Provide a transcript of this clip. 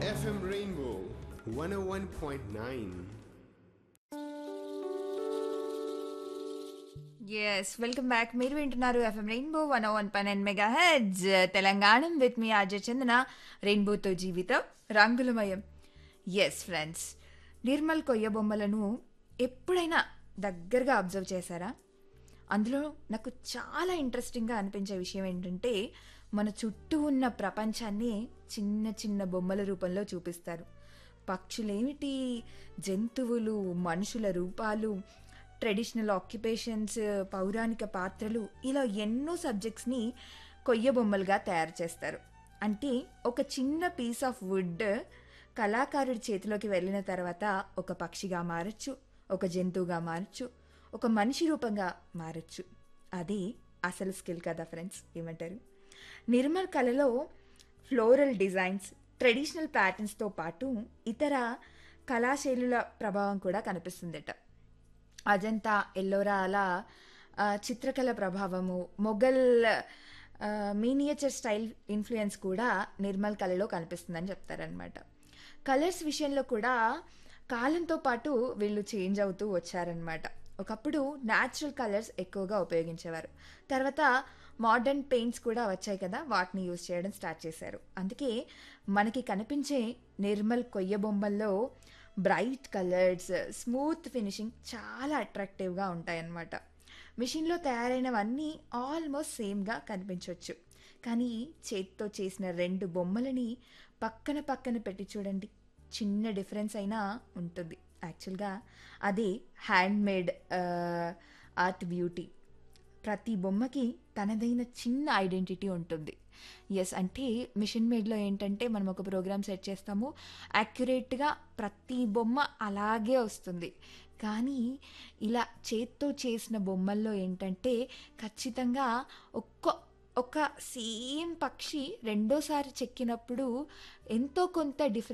FM Rainbow 101.9. Yes welcome back మీరు వింటున్నారు FM rainbow one one nine and megahertz Telangana with మీ RJ Chandana రెయిన్బోతో జీవితం రంగులమయం ఎస్ ఫ్రెండ్స్ నిర్మల్ కొయ్య బొమ్మలను ఎప్పుడైనా దగ్గరగా అబ్జర్వ్ చేశారా అందులో నాకు చాలా ఇంట్రెస్టింగ్గా అనిపించే విషయం ఏంటంటే మన చుట్టూ ఉన్న ప్రపంచాన్ని చిన్న చిన్న బొమ్మల రూపంలో చూపిస్తారు పక్షులేమిటి జంతువులు మనుషుల రూపాలు ట్రెడిషనల్ ఆక్యుపేషన్స్ పౌరాణిక పాత్రలు ఇలా ఎన్నో సబ్జెక్ట్స్ని కొయ్య బొమ్మలుగా తయారు చేస్తారు అంటే ఒక చిన్న పీస్ ఆఫ్ వుడ్ కళాకారుడి చేతిలోకి వెళ్ళిన తర్వాత ఒక పక్షిగా మారచ్చు ఒక జంతువుగా మారచ్చు ఒక మనిషి రూపంగా మారచ్చు అది అసలు స్కిల్ కదా ఫ్రెండ్స్ ఏమంటారు నిర్మల్ కళలో ఫ్లోరల్ డిజైన్స్ ట్రెడిషనల్ ప్యాటర్న్స్తో పాటు ఇతర కళాశైలుల ప్రభావం కూడా కనిపిస్తుందట అజంతా ఎల్లోరా అలా ఆ, చిత్రకళ ప్రభావము మొఘల్ మీనియేచర్ స్టైల్ ఇన్ఫ్లుయెన్స్ కూడా నిర్మల్ కళలో కనిపిస్తుందని చెప్తారనమాట కలర్స్ విషయంలో కూడా కాలంతో పాటు వీళ్ళు చేంజ్ అవుతూ వచ్చారనమాట ఒకప్పుడు న్యాచురల్ కలర్స్ ఎక్కువగా ఉపయోగించేవారు తర్వాత మోడర్న్ పెయింట్స్ కూడా వచ్చాయి కదా వాటిని యూజ్ చేయడం స్టార్ట్ చేశారు అందుకే మనకి కనిపించే నిర్మల్ కొయ్య బొమ్మల్లో బ్రైట్ కలర్స్ స్మూత్ ఫినిషింగ్ చాలా అట్రాక్టివ్గా ఉంటాయన్నమాట మిషన్లో తయారైనవన్నీ ఆల్మోస్ట్ సేమ్గా కనిపించవచ్చు కానీ చేతితో చేసిన రెండు బొమ్మలని పక్కన పక్కన పెట్టి చూడండి చిన్న డిఫరెన్స్ అయినా ఉంటుంది యాక్చువల్గా అది హ్యాండ్మేడ్ ఆర్ట్ బ్యూటీ ప్రతి బొమ్మకి తనదైన చిన్న ఐడెంటిటీ ఉంటుంది ఎస్ అంటే మిషన్ మేడ్లో ఏంటంటే మనం ఒక ప్రోగ్రామ్ సెట్ చేస్తాము యాక్యురేట్గా ప్రతి బొమ్మ అలాగే వస్తుంది కానీ ఇలా చేత్తో చేసిన బొమ్మల్లో ఏంటంటే ఖచ్చితంగా ఒక్క ఒక సేమ్ పక్షి రెండోసారి చెక్కినప్పుడు ఎంతో కొంత డిఫరెన్స్